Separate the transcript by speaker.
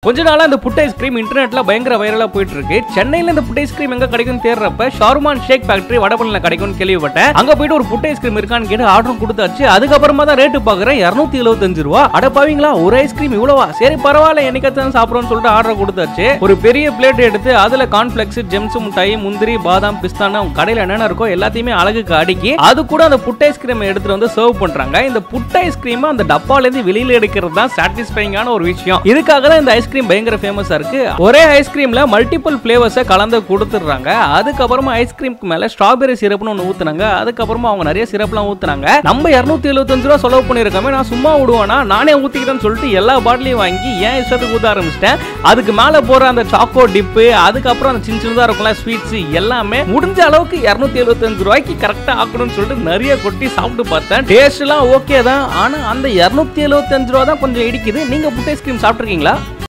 Speaker 1: கொஞ்ச நாளா இந்த புட் ஐஸ்கிரீம் இன்டர்நெட்ல பயங்கர வைரலா போயிட்டு இருக்கு சென்னையில இந்த புட் ஐஸ்கிரீம் எங்க கிடைக்கும் தேடுறப்ப ஷாருமான் ஷேக் ஃபேக்டரி வடபழனில கிடைக்கும்னு கேள்விப்பட்டேன் அங்க போயிட்டு ஒரு புட் ஐஸ்கிரீம் இருக்கான்னு கேட்டு ஆர்டர் கொடுத்தாச்சு அதுக்கப்புறமா தான் ரேட்டு பாக்குறேன் இருநூத்தி எழுபத்தஞ்சு ரூபா அட பாவீங்களா ஒரு ஐஸ்கிரீம் இவ்வளவா சரி பரவாயில்ல என்னைக்காச்சும் சாப்பிடுறோம்னு சொல்லிட்டு ஆர்டர் கொடுத்தாச்சு ஒரு பெரிய பிளேட் எடுத்து அதுல கார்ன்ஃபிளெக்ஸ் ஜெம்ஸ் முட்டாய் முந்திரி பாதாம் பிஸ்தானா உங்க கடையில என்னென்ன இருக்கோ எல்லாத்தையுமே அழகுக்கு அடுக்கி அது கூட அந்த புட் ஐஸ்கிரீம் எடுத்துட்டு வந்து சர்வ் பண்றாங்க இந்த புட் ஐஸ்கிரீம் அந்த டப்பால இருந்து வெளியில எடுக்கிறது தான் சாட்டிஸ்ஃபைங்கான ஒரு விஷயம் இதுக்காக தான் இந்த ஐஸ்கிரீம் பயங்கர ஃபேமஸா இருக்கு ஒரே ஐஸ்கிரீம்ல மல்டிபிள் ஃபிளேவர்ஸை கலந்து கொடுத்துடுறாங்க அதுக்கப்புறமா ஐஸ்கிரீம்க்கு மேல ஸ்ட்ராபெரி சிரப்னு ஒன்று ஊத்துனாங்க அதுக்கப்புறமா அவங்க நிறைய சிரப்லாம் ஊத்துனாங்க நம்ம இரநூத்தி எழுபத்தஞ்சு ரூபா செலவு பண்ணிருக்கோமே நான் சும்மா விடுவேனா நானே ஊத்திக்கிறேன்னு சொல்லிட்டு எல்லா பாட்டிலையும் வாங்கி ஏன் இஷ்டத்துக்கு ஊத்த ஆரம்பிச்சிட்டேன் அதுக்கு மேல போற அந்த சாக்கோ டிப்பு அதுக்கப்புறம் அந்த சின்ன சின்னதா இருக்கும்ல ஸ்வீட்ஸ் எல்லாமே முடிஞ்ச அளவுக்கு இரநூத்தி எழுபத்தஞ்சு ரூபாய்க்கு கரெக்டா ஆக்கணும்னு சொல்லிட்டு நிறைய கொட்டி சாப்பிட்டு பார்த்தேன் டேஸ்ட் எல்லாம் ஓகே தான் ஆனா அந்த இரநூத்தி எழுபத்தஞ்சு ரூபா தான் கொஞ்சம் இடிக்குது நீங்க புட் ஐஸ்கிரீம் சாப்பிட்டுருக்கீங்களா